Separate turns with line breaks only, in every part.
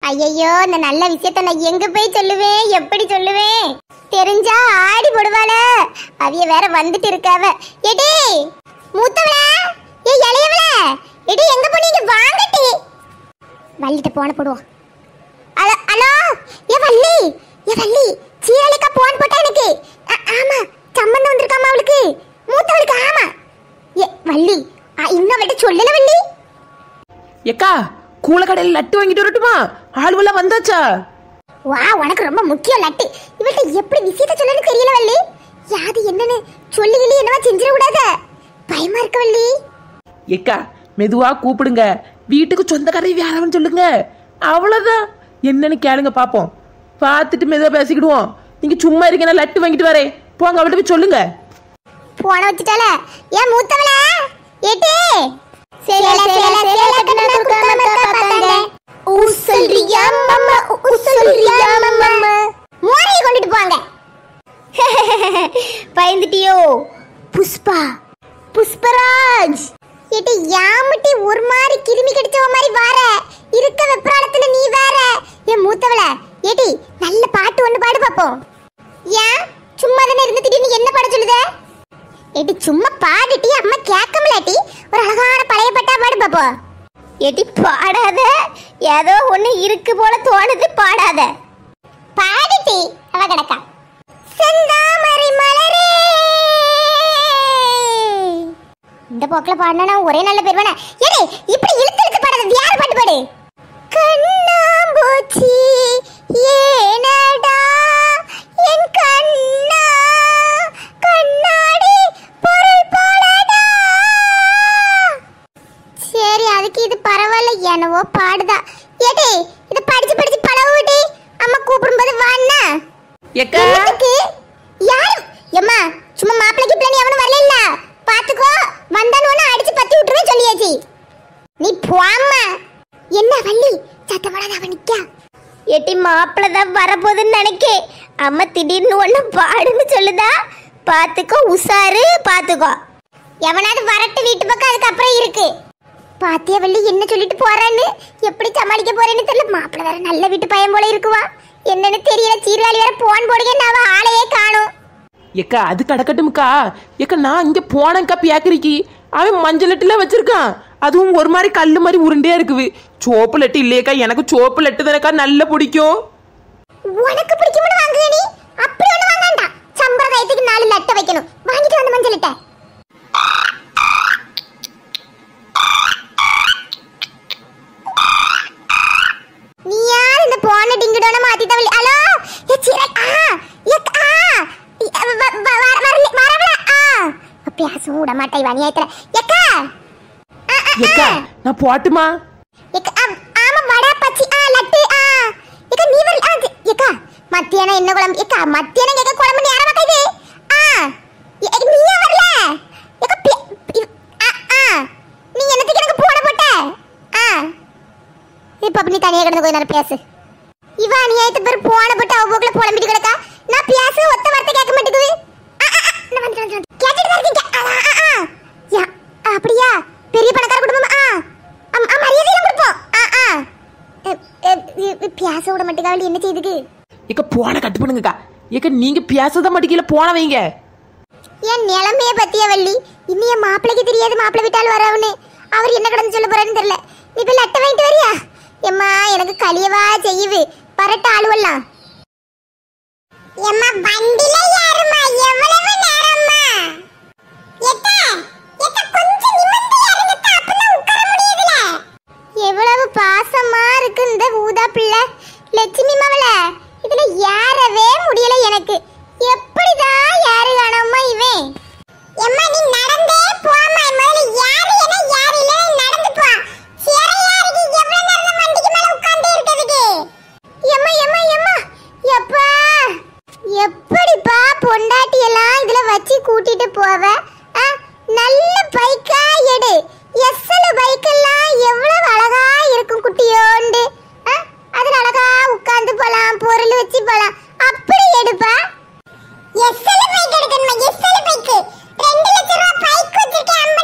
ஐயையோ இந்த நல்ல விஷயத்த நான் எங்க போய் சொல்லுவேன் எப்படி சொல்லுவேன் தெரிஞ்சா ஆடி போடுவாள அவிய வேற வந்துட்டு இருக்காவ எடி மூத்தவள ஏ இளையவள எடி எங்க போனீங்க வாங்கட்டி வள்ளிட்ட போன போடுவோம் ஹலோ ஹலோ ஏ வள்ளி ஏ வள்ளி சீரலிக்கா போன் போட்டா எனக்கு ஆ- ஆமா சம்மந்தம் வந்திருக்காமா அவளுக்கு மூத்தவளுக்கு ஆமா ஏ வள்ளி ஆ, இன்னும் அவள்கிட்ட சொல்லல வள்ளி
எக்கா கூலக்கடையில் லட்டு வாங்கிட்டு வரட்டுமா ஆளுவெல்லாம் வந்தாச்சா
வா உனக்கு ரொம்ப முக்கியம் லட்டு இவள்கிட்ட எப்படி விஷயத்த சொல்லணும்னு தெரியல வள்ளி யாது என்னன்னு சொல்லி கிள்ளி என்னவா செஞ்சிட கூடாத பயமா இருக்க வள்ளி
எக்கா மெதுவா கூப்பிடுங்க வீட்டுக்கு சொந்தக்காரை யாரவன் சொல்லுங்க அவ்வளவுதான் என்னன்னு கேளுங்க பாப்போம் பார்த்துட்டு மெதுவா பேசிக்கிடுவோம் நீங்க சும்மா இருக்கீங்க நான் லட்டு வாங்கிட்டு வரேன் போங்க அவள்கிட்ட போய் சொல்லுங்க
போன வச்சுட்டால ஏன் மூத்தவள ஏட்டே சேல சேல சேல கண்ணா குடுக்காம பாத்தாங்க ஊ சொல்றியா மம்மா ஊ சொல்றியா மம்மா மோரையை கொண்டுட்டு போங்க பயந்துட்டியோ புஷ்பா புஷ்பராஜ் ஏட்டி யாமட்டி ஒரு மாதிரி கிருமி கடிச்சவ மாதிரி வார இருக்க வெப்பராளத்துல நீ வேற என் மூத்தவள ஏட்டி நல்ல பாட்டு ஒண்ணு பாடு பாப்போம் ஏன் சும்மா தானே இருந்து திடீர்னு என்ன பாட சொல்லுதே ஏட்டி சும்மா பாடிட்டி அம்மா கேட்கமலாட்டி ஒரு அழகான பழைய பட்டா பாடு பாப்போ ஏட்டி பாடாத ஏதோ ஒண்ணு இருக்கு போல தோணுது பாடாத பாடிட்டி அவ கிடக்கா செந்தாமரை மலரே இந்த போக்குல பாடினா ஒரே நல்ல பேர் வேணா ஏடி இப்படி இழுத்து இழுத்து பாடாத யார் பாட்டு பாடு கண்ணாம்பூச்சி ஏனடா என் கண்ணா கண்ணாடி பொருள் போலடா சரி அதுக்கு இது பரவாயில்ல என்னவோ பாடுதா ஏடி இத படிச்சு படிச்சு பழகுடி அம்மா கூப்பிடும்போது வான்னா
எக்கா
என்னத்துக்கு யாரு எம்மா சும்மா மாப்பிளைக்கு பிள்ளை எவனும் வரல இல்ல பாத்துக்கோ வந்தானு அடிச்சு பத்தி விட்டுருவேன் சொல்லியாச்சு நீ போம்மா என்ன வள்ளி சத்தப்படாத அவன் நிக்கா எட்டி மாப்பிள்ள தான் வரப்போகுதுன்னு நினைக்கே அம்மா திடீர்னு ஒண்ணு பாடுன்னு சொல்லுதா பாத்துக்கோ உசாரு பாத்துக்கோ எவனாவது வரட்டு வீட்டு பக்கம் அதுக்கப்புறம் இருக்கு பாத்தியா வள்ளி என்ன சொல்லிட்டு போறான்னு எப்படி சமாளிக்க போறேன்னு தெரியல மாப்பிள்ள வேற நல்ல வீட்டு பையன் போல இருக்குவா என்னன்னு தெரியல சீர்காழி வேற போன் போடுங்க அவ ஆளையே காணும்
எக்கா அது கடக்கட்டும்க்கா எக்கா நான் இங்க போனேன்க்கா பேக்கரிக்கு அவன் மஞ்சள் லட்டுல வச்சிருக்கான் அதுவும் ஒரு மாதிரி கல்லு மாதிரி உருண்டையா இருக்குது சோப்பு லட்டு இல்லையக்கா எனக்கு சோப்பு லட்டு தானக்கா நல்ல பிடிக்கும்
உனக்கு பிடிக்கும்னு வாங்குக நீ அப்படி ஒண்ணு வாங்கண்டாம் சம்பிரதாயத்துக்கு நாலு லட்டை வைக்கணும் வாங்கிட்டு வந்து மஞ்சள் லட்டை நீ யார் இந்த போன டிங்குடோன மாத்தி தவளி ஹலோ ஏ சிர ஆ ஏக் ஆ இ- வ- வ- வ- வர- வரல- வரவள ஆ பேசவும் விட மாட்டா இவ அநியாயத்துல எக்கா ஆ, ஆ, ஆ.
எக்கா நான் போட்டுமா
எக்க ஆம், ஆமா வடை பச்சி ஆ லட்டு ஆ எக்க நீ வரல ஆ தி- எக்கா மத்தியானம் என்ன குழம்பு எக்கா மத்தியானம் கேக்க குழம்பு நேரம் வைக்குது ஆ எ- எ- நீ ஏன் வரல எக்க பி- பி- ஆ ஆ நீ என்னத்துக்கு எனக்கு போன போட்ட ஆ இப்ப அப்ப நீ தனியா கிடந்து கொஞ்ச நேரம் பேசு இவ அநியாயத்து பேர் போன போட்டு அவ போக்குல புலம்பிட்டு கிடக்கா நான் பேச ஒத்த வார்த்தை கேட்க மாட்டேங்குது ஆ, ஆ, ஆ, நான் வந்துட்டேன், வந்துட்டேன். கேட்டுட்டு தான் இருக்கீங்க. ஆ, ஆ, ஆ, ஆ. யா, அப்படியா பெரிய பணக்கார குடும்பம் ஆ ஆம், ஆ, மரியாதையெல்லாம் கொடுப்போம் ஆ ஆ எ, எ, எ, எ, பேச விட மாட்டேங்காவளி என்ன செய்யுதுக்கு
எக்க போன கட்டு பண்ணுங்கக்கா எக்க நீங்க பேசதான் மாட்டீங்கல போன வைங்க
என் நிலைமைய பத்திய வள்ளி இன்னும் என் மாப்பிளைக்கு தெரியாது மாப்பிள்ளை விட்டால் வரவனு அவர் என்ன கடந்து சொல்ல போறான்னு தெரியல நீ போய் லட்டை வாங்கிட்டு வரியா எம்மா எனக்கு கலியவா செய்யுது பரட்ட ஆளுவல்லாம் எம்மா வண்டில யாருமா எவ்வளவு நேரம்மா எத்தா எத்தா கொஞ்சம் நிமிர்ந்து யாருங்க அப்பதான் உட்கார முடியுதுல எவ்வளவு பாசமா இருக்கு இந்த ஊதா பிள்ளை லட்சுமி மவள இதுல ஏறவே முடியல எனக்கு எப்படிதான் யாரு காணாம இவன் எம்மா நீ நடந்தே போம்மா முதல்ல யாரு என்ன யாரு இல்ல நடந்து போ சேர யாருக்கு எவ்வளவு நேரம் வண்டிக்கு மேல உட்கார்ந்தே இருக்கிறதுக்கு எம்மா எம்மா எம்மா எப்பா எப்படிப்பா பொண்டாட்டி எல்லாம் இதுல வச்சு கூட்டிட்டு போவ ஆ, நல்ல பைக்கா எடு எஸ்எல் பைக் எல்லாம் எவ்வளவு அழகா இருக்கும் குட்டியோண்டு ஆ, அதுல அழகா உட்கார்ந்து போலாம் பொருள் வச்சு போலாம் அப்படி எடுப்பா எஸ்எல் பைக் எடுக்கணுமா எஸ்எல் பைக் ரெண்டு லட்சம் ரூபாய் பைக் வச்சிருக்கேன்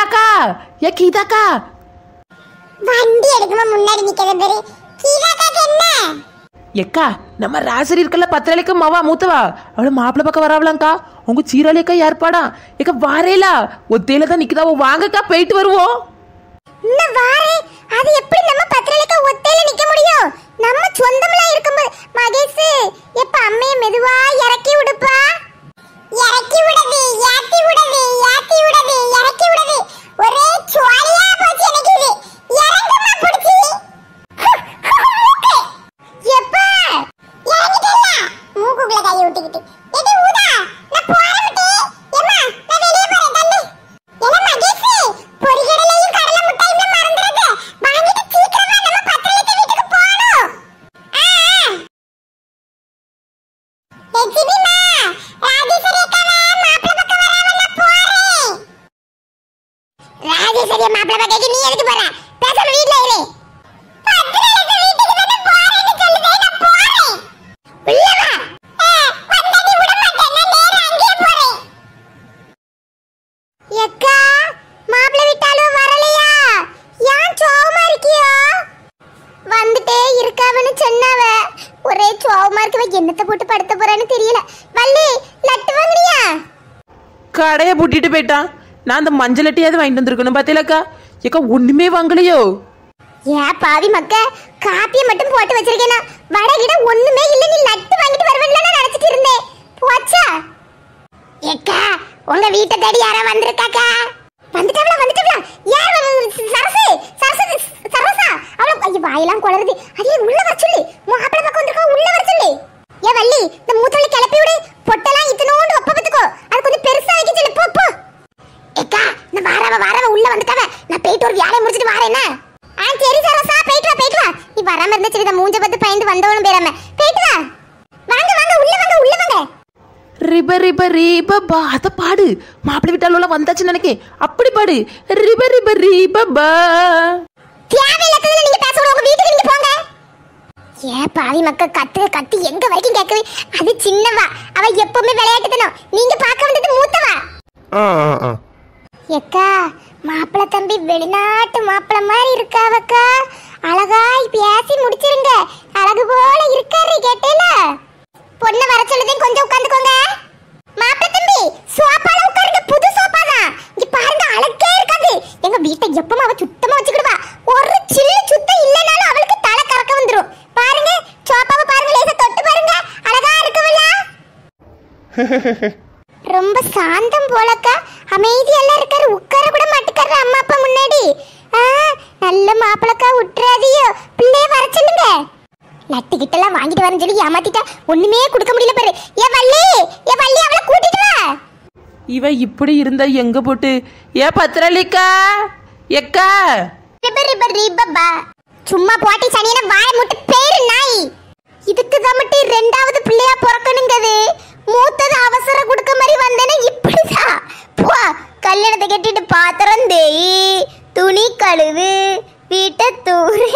கீதாக்கா ஏ கீதாக்கா
வண்டி எடுக்குமா முன்னாடி நிக்கிற பேரு கீதாக்காக்கு என்ன
எக்கா நம்ம ராசரி இருக்கல பத்திரலைக்கு மாவா மூத்தவா அவள மாப்பிள்ளை பக்கம் வராவலாங்க்கா உங்க சீராளி அக்கா யார்பாடா ஏக்கா வாரேலா ஒத்தையில தான் நிக்குதா வாங்கக்கா போயிட்டு வருவோம்
இன்னும் வாரே அது எப்படி நம்ம பத்திரலைக்க ஒத்தையில நிக்க முடியும் நம்ம சொந்தமெல்லாம் இருக்கும்போது மகேஷ் எப்ப அம்மைய மெதுவா இறக்கி விடுப்பா இறக்கி விடுது ஏத்தி விடுது ஏத்தி விடுது இறக்கி விடுது ஒரே சுவாலியா போச்சு எனக்கு இது இறங்குமா புடிச்சி எப்பா இறங்கிட்டல மூக்குக்குள்ள கையை விட்டுக்கிட்டு எடி ஊதா நான் போறேன் விட்டு ஏம்மா நான் வெளியே போறேன் தள்ளு என்ன மகேஷ் பொரிகடலையும் கடலை முட்டையும் மறந்துடாத வாங்கிட்டு சீக்கிரமா நம்ம பத்திரத்தை வீட்டுக்கு போகணும் ஆ எஜிபிமா ராஜேஸ்வரி அக்காவா மாப்பிள்ளை பக்கம் வராம நான் போறேன் ராஜேஸ்வரி மாப்பிள்ளை பக்கம் நீ எதுக்கு போற பேசாம வீட்ல இரு பத்திரத்தை வீட்டுக்கு தானே போறேன்னு சொல்லுதே நான் போறேன் உள்ள வா ஆ, வந்தா நீ விட மாட்டேன் நான் நேரா அங்கேயே போறேன் எக்கா மாப்பிள்ளை விட்டாலும் வரலையா ஏன் சோகமா இருக்கியோ வந்துட்டே இருக்காவன்னு சொன்னாவ ஒரே சோகமா இருக்கவ என்னத்தை போட்டு படுத்த போறான்னு தெரியல வள்ளி லட்டு வாங்குனியா
கடையை பூட்டிட்டு போயிட்டான் நான் அந்த மஞ்சள் அட்டையாவது வாங்கிட்டு வந்திருக்கணும் பார்த்தீங்களாக்கா ஏக்கா ஒண்ணுமே வாங்கலையோ
ஏன் பாவி மக்க காப்பியை மட்டும் போட்டு வச்சிருக்கேனா வடகிட ஒண்ணுமே இல்ல நீ லட்டு வாங்கிட்டு வருவேன்னு நான் நினைச்சிட்டு இருந்தேன் போச்சா ஏக்கா உங்க வீட்டை தேடி யாரா வந்திருக்காக்கா வந்துட்டாங்களா வந்துட்டாங்களா யார் வந்து- சரசு சரசு சரசா அவள ஐயோ வாயெல்லாம் குளருது அதே உள்ள வர சொல்லு மாப்பிள பக்கம் வந்திருக்கா உள்ள வர சொல்லு ஏ வள்ளி இந்த மூத்தவளை கிளப்பி விடு பொட்டெல்லாம் இத்தனோண்டு ஒப்ப பத்துக்கோ அது கொஞ்சம் பெருசா வைக்க சொல்லு போ போ ஏக்கா நான் வாரவ வாரவ உள்ள வந்துட்டாவ நான் போயிட்டு ஒரு வேலையை முடிச்சிட்டு வரேன் ஆ சரி சரோசா போயிட்டு வா போயிட்டு வா நீ வராம இருந்தா சரி இந்த மூஞ்ச பார்த்து பயந்து வந்தவனும் பேராம போயிட்டு வா வாங்க வாங்க உள்ள வாங்க உள்ள வாங்க
ரிப ரிப ரிப பா அத பாடு மாப்பிள்ளை விட்டாலும் வந்தாச்சுன்னு நினைக்கேன் அப்படி பாடு ரிப ரிப ரிப பா
தேவையில்லாததுல நீங்க பேச உங்க வீட்டுக்கு நீங்க போங்க ஏ பாவி மக்கள் கத்து கத்து எங்க வரைக்கும் கேட்கவே அது சின்னவா அவ எப்பவுமே விளையாட்டுத்தனம் நீங்க பார்க்க வந்தது மூத்தவா
ஆ ஆ ஆ
எக்கா மாப்பிள தம்பி வெளிநாட்டு மாப்பிள மாதிரி இருக்காவக்கா அழகாய் பேசி முடிச்சிருங்க அழகு போல இருக்காரு கேட்டேல பொண்ணு வர சொல்லுதே கொஞ்சம் உட்காந்துக்கோங்க மாப்பிள தம்பி சோபால உட்காருங்க புது சோபா தான் இங்க பாருங்க அழகே இருக்காது எங்க வீட்டை எப்பவும் அவ சுத்தமா வச்சுக்கிடுவா ஒரு சில்லு சுத்தம் இல்லைனாலும் அவளுக்கு தலை கறக்க வந்துரும் பாருங்க சோபாவை பாருங்க லேசா தொட்டு பாருங்க அழகா இருக்குல்ல ரொம்ப சாந்தம் போலக்கா அமைதியெல்லாம் இருக்காரு உட்கார கூட மாட்டுக்காரு அம்மா அப்பா முன்னாடி ஆ நல்ல மாப்பிளக்கா விட்டுறாதியோ பிள்ளைய வர சொல்லுங்க லட்டு கிட்டலாம் வாங்கிட்டு வரேன்னு சொல்லி ஏமாத்திட்டா ஒண்ணுமே கொடுக்க முடியல பாரு ஏ வள்ளி ஏ வள்ளி அவளை கூட்டிட்டு வா
இவ இப்படி இருந்தா எங்க போட்டு ஏ பத்திரலிக்கா எக்கா
ரிப ரிப ரிபபா சும்மா போட்டி சனியன வாய முட்டு பேரு நாய் இதுக்கு தான் மட்டும் ரெண்டாவது பிள்ளையா பிறக்கணுங்கிறது மூத்தது அவசர கொடுக்க மாதிரி வந்தேன்னா இப்படிதான் போ கல்யாணத்தை கட்டிட்டு பாத்திரம் தேய் துணி கழுவு வீட்டை தூரு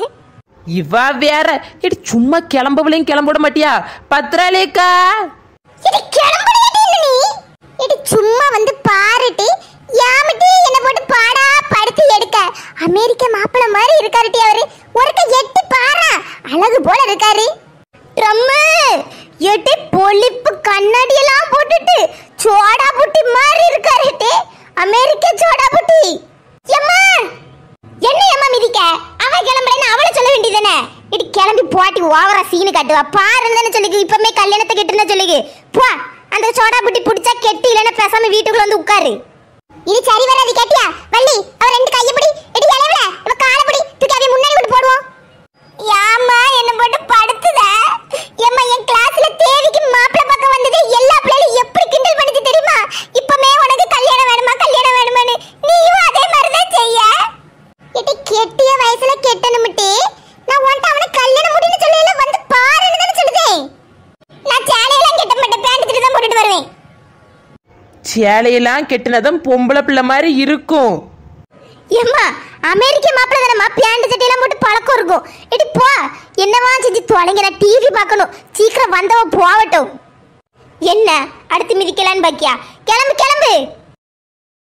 இவ வேற எடி சும்மா கிளம்பவளையும் கிளம்ப விட மாட்டியா பத்திரலிக்கா
இது கிளம்புறதே இல்ல நீ இது சும்மா வந்து பாருட்டி யாமிட்டி என்ன போட்டு பாடா படுத்து எடுக்க அமெரிக்க மாப்பிள்ள மாதிரி இருக்காருட்டி அவரு ஒருக்க எட்டி பாரா அழகு போல இருக்காரு ட்ரம்மு எட்டி பொலிப்பு கண்ணாடி எல்லாம் போட்டுட்டு சோடா புட்டி மாதிரி இருக்காருட்டி அமெரிக்க சோடா புட்டி எம்மா என்ன ஏமா மிதிக்க அவ கிளம்பலன்னு அவளை சொல்ல வேண்டியதானே இடி கிளம்பி போட்டி ஓவரா சீனு காட்டுவா பாருன்னு சொல்லிக்கு இப்பமே கல்யாணத்தை கெட்டுன்னு சொல்லிக்கு போ அந்த சோடா புட்டி புடிச்சா கெட்டு இல்லைன்னா பேசாம வீட்டுக்குள்ள வந்து உட்காரு இது சரி வராது கேட்டியா வள்ளி அவ ரெண்டு கையை பிடி இடி இளவல இவ காலை பிடி தூக்கி அவ முன்னாடி விட்டு போடுவோம் யாமா என்ன போட்டு படுத்துத ஏம்மா என் கிளாஸ்ல தேவிக்கு மாப்பிள்ளை பக்கம் வந்தது எல்லா பிள்ளைகளும் எப்படி கிண்டல் பண்ணுது தெரியுமா இப்பமே உனக்கு கல்யாணம் வேணுமா கல்யாணம் வேணுமான்னு நீயும் அதே மாதிரி தான் செய்ய இடி கெட்டிய வயசுல கெட்டணுமிட்டி நான் உன்ட்ட அவனை கல்யாணம் முடின்னு சொல்லல வந்து பாருன்னு தானே சொல்லுதேன் நான் சேலையெல்லாம் கெட்ட மாட்டேன் பேண்ட் தான் போட்டுட்டு வருவேன்
சேலையெல்லாம் கெட்டினதும் பொம்பளை பிள்ளை மாதிரி இருக்கும்
ஏம்மா அமெரிக்க மாப்பிள்ளை தானம்மா பேண்ட் சட்டையெல்லாம் போட்டு பழக்கம் இருக்கும் எடி போ என்னவா செஞ்சு தொலைங்க நான் டிவி பார்க்கணும் சீக்கிரம் வந்தவ போகட்டும் என்ன அடுத்து மிதிக்கலான்னு பாக்கியா கிளம்பு கிளம்பு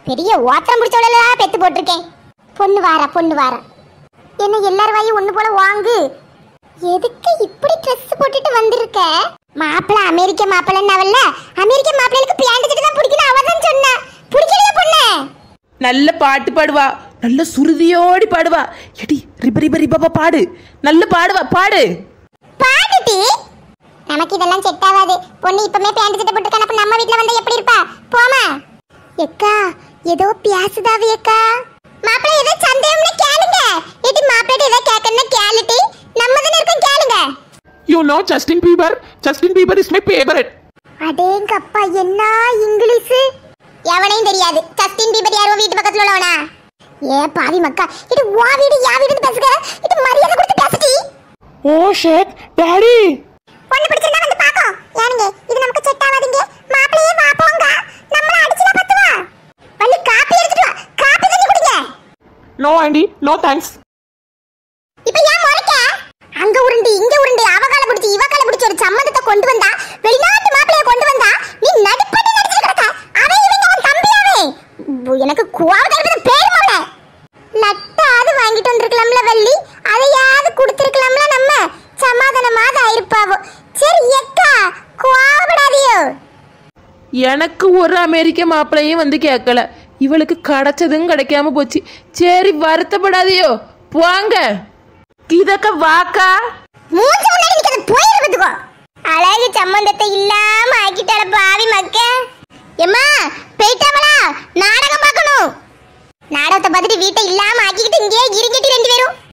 பெரிய ஓத்திரம் பிடிச்சவளா பெத்து போட்டிருக்கேன் பொண்ணு வாரா பொண்ணு வாரா என்ன எல்லார் வாயும் ஒண்ணு போல வாங்கு எதுக்கு இப்படி ட்ரெஸ் போட்டுட்டு வந்திருக்க மாப்பிள்ள அமெரிக்க மாப்பிள்ளன்னாவல்ல அமெரிக்க மாப்பிள்ளைக்கு பிளான் தான் பிடிக்கணும் அவ தான் சொன்னா பிடிக்கலையா பொண்ணு
நல்ல பாட்டு பாடுவா நல்ல சுருதியோடி பாடுவா எடி ரிப ரிப ரிபா பாடு நல்ல பாடுவா பாடு
பாடுடி நமக்கு இதெல்லாம் செட் ஆகாது பொண்ணு இப்பமே பேண்ட் சட்டை போட்டு அப்ப நம்ம வீட்ல வந்தா எப்படி இருப்பா போமா எக்கா ஏதோ பியாசுதாவி அக்கா மாப்பிள்ளை ஏதோ சந்தேகம்னு கேளுங்க ஏடி மாப்பிள்ளை ஏதோ கேட்கணும்னா கேளுட்டி நம்ம தானே இருக்கோம் கேளுங்க
You know Justin Bieber? Justin Bieber is my favorite.
அடேங்கப்பா என்ன இங்கிலீஷ் எவனையும் தெரியாது ஜஸ்டின் பீபர் யாரோ வீட்டு பக்கத்துல உள்ளவனா ஏ பாவி மக்கா இது வா வீடு யா வீடுன்னு பேசுக இது மரியாதை கொடுத்து பேசுடி
Oh shit, Daddy!
பொண்ணு பிடிச்சிருந்தா வந்து பாக்கோம் ஏனுங்க இது நமக்கு செட் ஆகாதுங்க மாப்பிளையே வா போங்க நம்மள அடிச்சுனா பத்துவா வந்து காப்பி எடுத்துட்டு வா காப்பி தண்ணி குடிங்க
No, Andy, no thanks.
இப்போ ஏன் முறைக்க அங்க உருண்டு இங்க உருண்டு அவகால பிடிச்சி இவகால பிடிச்சி ஒரு சம்மந்தத்தை கொண்டு வந்தா வெளிநாட்டு மாப்பிளைய கொண்டு வந்தா நீ நடிப்பட்டு நடிச்சிட்டு கிடக்க அவன் இவங்க அவன் தம்பியாவே உ, எனக்கு கோவத்தை பேர் மவள நட்டாவது வாங்கிட்டு வந்திருக்கலாம்ல வள்ளி அதையாவது கொடுத்திருக்கலாம்ல நம்ம சமாதானமாக ஆயிருப்பாவோ சரி எக்கா கோவப்படாதியோ
எனக்கு ஒரு அமெரிக்க மாப்பிள்ளையும் வந்து கேட்கல இவளுக்கு கிடைச்சதும் கிடைக்காம போச்சு சரி வருத்தப்படாதியோ போங்க இதக்க வாக்கா
மூச்சு முன்னாடி நிக்கிறது போயிருப்பதுக்கோ அழகு சம்பந்தத்தை இல்லாம ஆக்கிட்டால பாவி மக்க எம்மா போயிட்டாவளா நாடகம் பார்க்கணும் நாடகத்தை பார்த்துட்டு வீட்டை இல்லாம ஆக்கிக்கிட்டு இங்கே இருக்கிட்டு ரெண்டு பேரும்